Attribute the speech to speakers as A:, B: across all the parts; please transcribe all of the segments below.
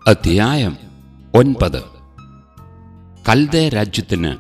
A: അധ്യായം ഒൻപത് കൽദേ രാജ്യത്തിന്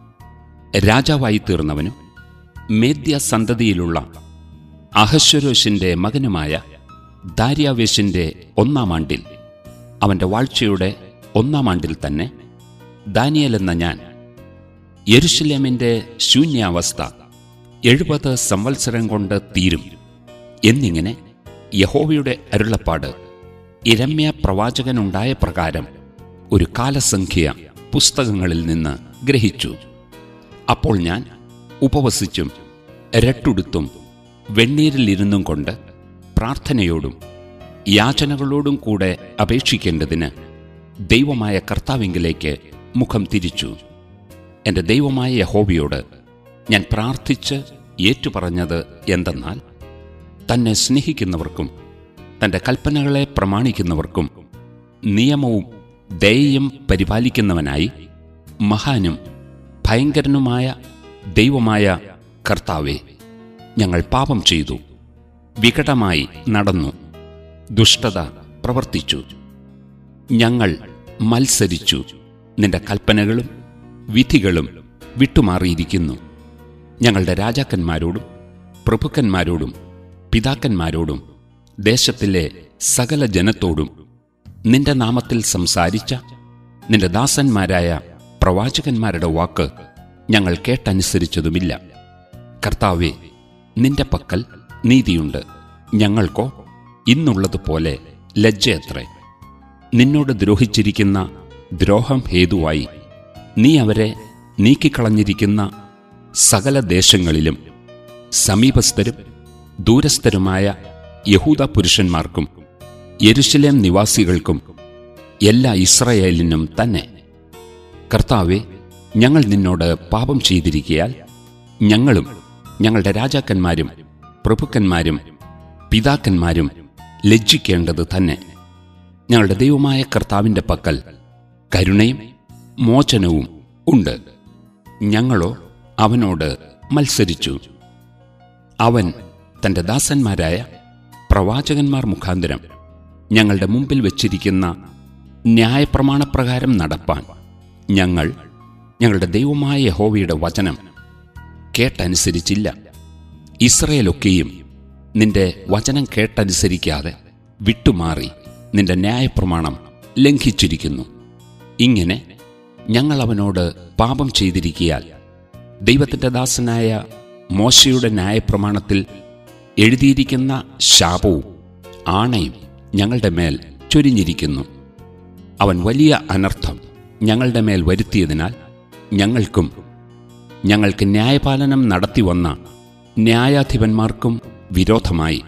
A: രാജാവായി തീർന്നവനും മേദ്യ സന്തതിയിലുള്ള അഹശ്വരോഷിന്റെ മകനുമായ ദാര്യാവേശിന്റെ ഒന്നാം ആണ്ടിൽ അവന്റെ വാഴ്ചയുടെ ഒന്നാം ആണ്ടിൽ തന്നെ ദാനിയൽ എന്ന ഞാൻ യെരുഷലേമിന്റെ ശൂന്യാവസ്ഥ എഴുപത് സംവത്സരം കൊണ്ട് തീരും എന്നിങ്ങനെ യഹോവയുടെ അരുളപ്പാട് ഇരമ്യ പ്രവാചകനുണ്ടായ പ്രകാരം ഒരു കാലസംഖ്യ പുസ്തകങ്ങളിൽ നിന്ന് ഗ്രഹിച്ചു അപ്പോൾ ഞാൻ ഉപവസിച്ചും രട്ടുടുത്തും വെണ്ണീരിലിരുന്നും കൊണ്ട് പ്രാർത്ഥനയോടും യാചനകളോടും കൂടെ അപേക്ഷിക്കേണ്ടതിന് ദൈവമായ കർത്താവിങ്കിലേക്ക് മുഖം തിരിച്ചു എൻ്റെ ദൈവമായ യഹോവയോട് ഞാൻ പ്രാർത്ഥിച്ച് ഏറ്റുപറഞ്ഞത് എന്തെന്നാൽ തന്നെ സ്നേഹിക്കുന്നവർക്കും തൻ്റെ കൽപ്പനകളെ പ്രമാണിക്കുന്നവർക്കും നിയമവും ദയയും പരിപാലിക്കുന്നവനായി മഹാനും ഭയങ്കരനുമായ ദൈവമായ കർത്താവെ ഞങ്ങൾ പാപം ചെയ്തു വികടമായി നടന്നു ദുഷ്ടത പ്രവർത്തിച്ചു ഞങ്ങൾ മത്സരിച്ചു നിന്റെ കൽപ്പനകളും വിധികളും വിട്ടുമാറിയിരിക്കുന്നു ഞങ്ങളുടെ രാജാക്കന്മാരോടും പ്രഭുക്കന്മാരോടും പിതാക്കന്മാരോടും ദേശത്തിലെ സകല ജനത്തോടും നിന്റെ നാമത്തിൽ സംസാരിച്ച നിന്റെ ദാസന്മാരായ പ്രവാചകന്മാരുടെ വാക്ക് ഞങ്ങൾ കേട്ടനുസരിച്ചതുമില്ല കർത്താവെ നിന്റെ പക്കൽ നീതിയുണ്ട് ഞങ്ങൾക്കോ ഇന്നുള്ളതുപോലെ ലജ്ജയത്രേ നിന്നോട് ദ്രോഹിച്ചിരിക്കുന്ന ദ്രോഹം ഹേതുവായി നീ അവരെ നീക്കിക്കളഞ്ഞിരിക്കുന്ന സകല ദേശങ്ങളിലും സമീപസ്ഥരും ദൂരസ്ഥരുമായ യഹൂദ പുരുഷന്മാർക്കും യെരുശലേം നിവാസികൾക്കും എല്ലാ ഇസ്രയേലിനും തന്നെ കർത്താവെ ഞങ്ങൾ നിന്നോട് പാപം ചെയ്തിരിക്കയാൽ ഞങ്ങളും ഞങ്ങളുടെ രാജാക്കന്മാരും പ്രഭുക്കന്മാരും പിതാക്കന്മാരും ലജ്ജിക്കേണ്ടത് തന്നെ ഞങ്ങളുടെ ദൈവമായ കർത്താവിൻ്റെ പക്കൽ കരുണയും മോചനവും ഉണ്ട് ഞങ്ങളോ അവനോട് മത്സരിച്ചു അവൻ തന്റെ ദാസന്മാരായ പ്രവാചകന്മാർ മുഖാന്തരം ഞങ്ങളുടെ മുമ്പിൽ വച്ചിരിക്കുന്ന ന്യായപ്രമാണപ്രകാരം നടപ്പാൻ ഞങ്ങൾ ഞങ്ങളുടെ ദൈവമായ യഹോവയുടെ വചനം കേട്ടനുസരിച്ചില്ല ഇസ്രയേലൊക്കെയും നിന്റെ വചനം കേട്ടനുസരിക്കാതെ വിട്ടുമാറി നിന്റെ ന്യായപ്രമാണം ലംഘിച്ചിരിക്കുന്നു ഇങ്ങനെ ഞങ്ങൾ അവനോട് പാപം ചെയ്തിരിക്കിയാൽ ദൈവത്തിന്റെ ദാസനായ മോശയുടെ ന്യായപ്രമാണത്തിൽ എഴുതിയിരിക്കുന്ന ശാപവും ആണയും ഞങ്ങളുടെ മേൽ ചൊരിഞ്ഞിരിക്കുന്നു അവൻ വലിയ അനർത്ഥം ഞങ്ങളുടെ മേൽ വരുത്തിയതിനാൽ ഞങ്ങൾക്കും ഞങ്ങൾക്ക് ന്യായപാലനം നടത്തിവന്ന ന്യായാധിപന്മാർക്കും വിരോധമായി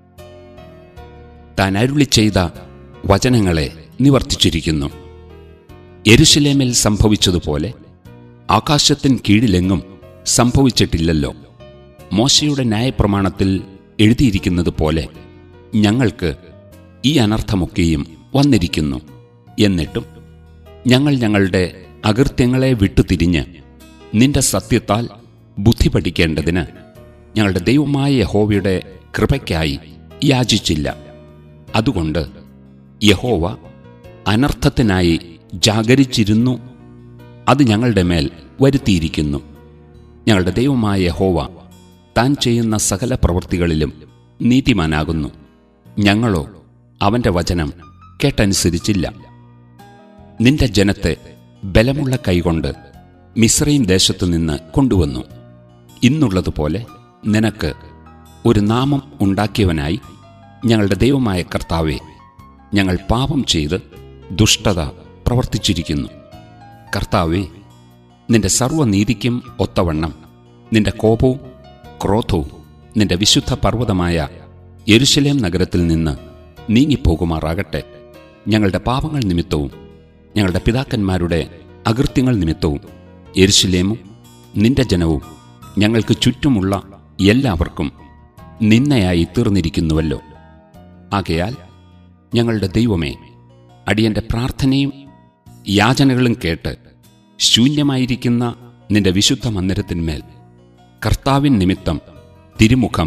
A: താൻ അരുളി ചെയ്ത വചനങ്ങളെ നിവർത്തിച്ചിരിക്കുന്നു എരുശലേമിൽ സംഭവിച്ചതുപോലെ ആകാശത്തിൻ കീഴിലെങ്ങും സംഭവിച്ചിട്ടില്ലല്ലോ മോശയുടെ ന്യായപ്രമാണത്തിൽ എഴുതിയിരിക്കുന്നത് പോലെ ഞങ്ങൾക്ക് ഈ അനർത്ഥമൊക്കെയും വന്നിരിക്കുന്നു എന്നിട്ടും ഞങ്ങൾ ഞങ്ങളുടെ അകൃത്യങ്ങളെ വിട്ടുതിരിഞ്ഞ് നിന്റെ സത്യത്താൽ ബുദ്ധി പഠിക്കേണ്ടതിന് ഞങ്ങളുടെ ദൈവമായ യഹോവയുടെ കൃപയ്ക്കായി യാചിച്ചില്ല അതുകൊണ്ട് യഹോവ അനർത്ഥത്തിനായി ജാഗരിച്ചിരുന്നു അത് ഞങ്ങളുടെ മേൽ വരുത്തിയിരിക്കുന്നു ഞങ്ങളുടെ ദൈവമായ യഹോവ താൻ ചെയ്യുന്ന സകല പ്രവൃത്തികളിലും നീതിമാനാകുന്നു ഞങ്ങളോ അവന്റെ വചനം കേട്ടനുസരിച്ചില്ല നിന്റെ ജനത്തെ ബലമുള്ള കൈകൊണ്ട് മിശ്രയും ദേശത്തു നിന്ന് കൊണ്ടുവന്നു ഇന്നുള്ളതുപോലെ നിനക്ക് ഒരു നാമം ഉണ്ടാക്കിയവനായി ഞങ്ങളുടെ ദൈവമായ കർത്താവെ ഞങ്ങൾ പാപം ചെയ്ത് ദുഷ്ടത പ്രവർത്തിച്ചിരിക്കുന്നു കർത്താവെ നിന്റെ സർവ്വനീതിക്കും ഒത്തവണ്ണം നിന്റെ കോപവും ക്രോധവും നിന്റെ വിശുദ്ധ പർവ്വതമായ യെരുശലേം നഗരത്തിൽ നിന്ന് നീങ്ങിപ്പോകുമാറാകട്ടെ ഞങ്ങളുടെ പാപങ്ങൾ നിമിത്തവും ഞങ്ങളുടെ പിതാക്കന്മാരുടെ അകൃത്യങ്ങൾ നിമിത്തവും യെരുശലേമും നിന്റെ ജനവും ഞങ്ങൾക്ക് ചുറ്റുമുള്ള എല്ലാവർക്കും നിന്നയായി തീർന്നിരിക്കുന്നുവല്ലോ ആകയാൽ ഞങ്ങളുടെ ദൈവമേ അടിയന്റെ പ്രാർത്ഥനയും യാചനകളും കേട്ട് ശൂന്യമായിരിക്കുന്ന നിന്റെ വിശുദ്ധ മന്ദിരത്തിന്മേൽ കർത്താവിൻ നിമിത്തം തിരുമുഖം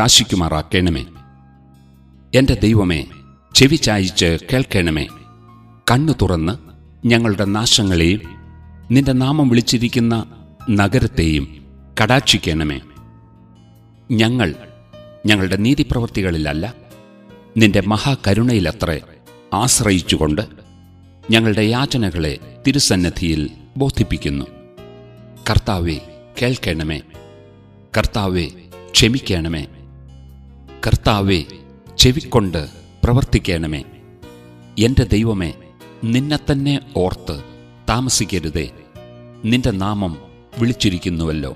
A: പ്രകാശിക്കുമാറാക്കണമേ എന്റെ ദൈവമേ ചെവി ചായിച്ച് കേൾക്കണമേ കണ്ണു തുറന്ന് ഞങ്ങളുടെ നാശങ്ങളെയും നിന്റെ നാമം വിളിച്ചിരിക്കുന്ന നഗരത്തെയും കടാക്ഷിക്കണമേ ഞങ്ങൾ ഞങ്ങളുടെ നീതിപ്രവൃത്തികളിലല്ല നിന്റെ മഹാകരുണയിലത്രേ ആശ്രയിച്ചുകൊണ്ട് ഞങ്ങളുടെ യാചനകളെ തിരുസന്നദ്ധിയിൽ ബോധിപ്പിക്കുന്നു കർത്താവെ കേൾക്കണമേ കർത്താവെ ക്ഷമിക്കണമേ കർത്താവെ ചെവിക്കൊണ്ട് പ്രവർത്തിക്കണമേ എന്റെ ദൈവമേ നിന്നെ തന്നെ ഓർത്ത് താമസിക്കരുതേ നിന്റെ നാമം വിളിച്ചിരിക്കുന്നുവല്ലോ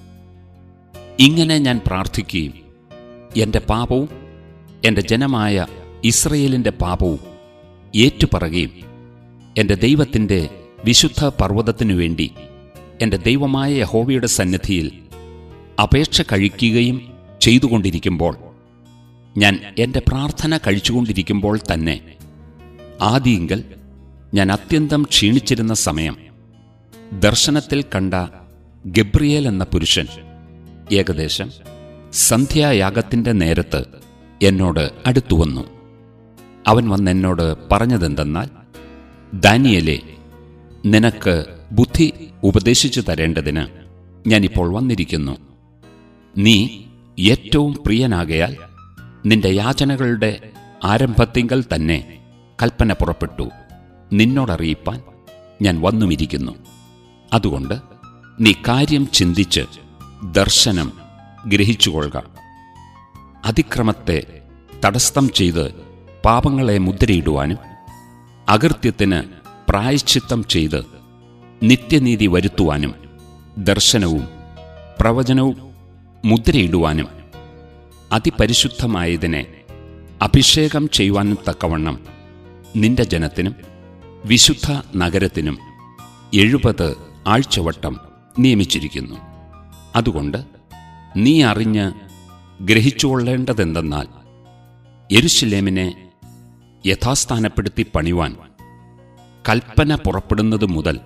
A: ഇങ്ങനെ ഞാൻ പ്രാർത്ഥിക്കുകയും എന്റെ പാപവും എന്റെ ജനമായ ഇസ്രയേലിന്റെ പാപവും ഏറ്റുപറയുകയും എന്റെ ദൈവത്തിന്റെ വിശുദ്ധ പർവ്വതത്തിനു വേണ്ടി എന്റെ ദൈവമായ യഹോവയുടെ സന്നിധിയിൽ അപേക്ഷ കഴിക്കുകയും ചെയ്തുകൊണ്ടിരിക്കുമ്പോൾ ഞാൻ എന്റെ പ്രാർത്ഥന കഴിച്ചുകൊണ്ടിരിക്കുമ്പോൾ തന്നെ ആദിയിങ്കൽ ഞാൻ അത്യന്തം ക്ഷീണിച്ചിരുന്ന സമയം ദർശനത്തിൽ കണ്ട ഗബ്രിയേൽ എന്ന പുരുഷൻ ഏകദേശം സന്ധ്യായാഗത്തിന്റെ നേരത്ത് എന്നോട് അടുത്തുവന്നു അവൻ വന്നെന്നോട് പറഞ്ഞതെന്തെന്നാൽ ദാനിയലെ നിനക്ക് ബുദ്ധി ഉപദേശിച്ചു തരേണ്ടതിന് ഞാനിപ്പോൾ വന്നിരിക്കുന്നു നീ ഏറ്റവും പ്രിയനാകയാൽ നിന്റെ യാചനകളുടെ ആരംഭത്തിങ്കൽ തന്നെ കൽപ്പന പുറപ്പെട്ടു നിന്നോടറിയിപ്പാൻ ഞാൻ വന്നുമിരിക്കുന്നു അതുകൊണ്ട് നീ കാര്യം ചിന്തിച്ച് ദർശനം ഗ്രഹിച്ചുകൊള്ളുക അതിക്രമത്തെ തടസ്സം ചെയ്ത് പാപങ്ങളെ മുദ്രയിടുവാനും അകൃത്യത്തിന് പ്രായശ്ചിത്തം ചെയ്ത് നിത്യനീതി വരുത്തുവാനും ദർശനവും പ്രവചനവും മുദ്രയിടുവാനും അതിപരിശുദ്ധമായതിനെ അഭിഷേകം ചെയ്യുവാനും തക്കവണ്ണം നിന്റെ ജനത്തിനും വിശുദ്ധ നഗരത്തിനും എഴുപത് ആഴ്ചവട്ടം നിയമിച്ചിരിക്കുന്നു അതുകൊണ്ട് നീ അറിഞ്ഞ് ഗ്രഹിച്ചുകൊള്ളേണ്ടതെന്തെന്നാൽ യെരുശലേമിനെ യഥാസ്ഥാനപ്പെടുത്തി പണിവാൻ കൽപ്പന പുറപ്പെടുന്നത് മുതൽ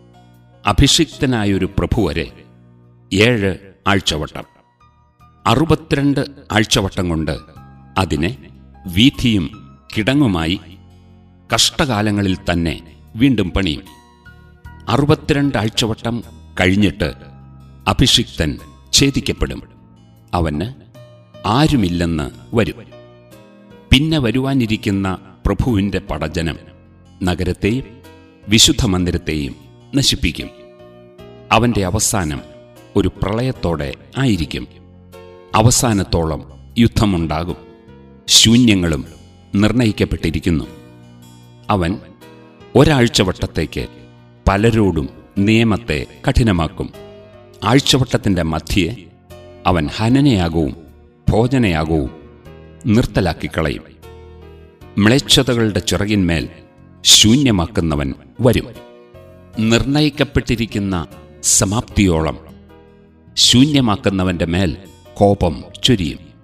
A: അഭിഷിക്തനായൊരു പ്രഭു വരെ ഏഴ് ആഴ്ചവട്ടം അറുപത്തിരണ്ട് ആഴ്ചവട്ടം കൊണ്ട് അതിനെ വീഥിയും കിടങ്ങുമായി കഷ്ടകാലങ്ങളിൽ തന്നെ വീണ്ടും പണിയും അറുപത്തിരണ്ട് ആഴ്ചവട്ടം കഴിഞ്ഞിട്ട് അഭിഷിക്തൻ ഛേദിക്കപ്പെടും അവന് ആരുമില്ലെന്ന് വരും പിന്നെ വരുവാനിരിക്കുന്ന പ്രഭുവിന്റെ പടജനം നഗരത്തെയും വിശുദ്ധ മന്ദിരത്തെയും നശിപ്പിക്കും അവന്റെ അവസാനം ഒരു പ്രളയത്തോടെ ആയിരിക്കും അവസാനത്തോളം യുദ്ധമുണ്ടാകും ശൂന്യങ്ങളും നിർണയിക്കപ്പെട്ടിരിക്കുന്നു അവൻ ഒരാഴ്ചവട്ടത്തേക്ക് പലരോടും നിയമത്തെ കഠിനമാക്കും ആഴ്ചവട്ടത്തിന്റെ മധ്യേ അവൻ ഹനനയാകവും ഭോജനയാകവും നിർത്തലാക്കിക്കളയും മ്ലേച്ഛതകളുടെ ചിറകിന്മേൽ ശൂന്യമാക്കുന്നവൻ വരും നിർണയിക്കപ്പെട്ടിരിക്കുന്ന സമാപ്തിയോളം ശൂന്യമാക്കുന്നവന്റെ മേൽ കോപം ചൊരിയും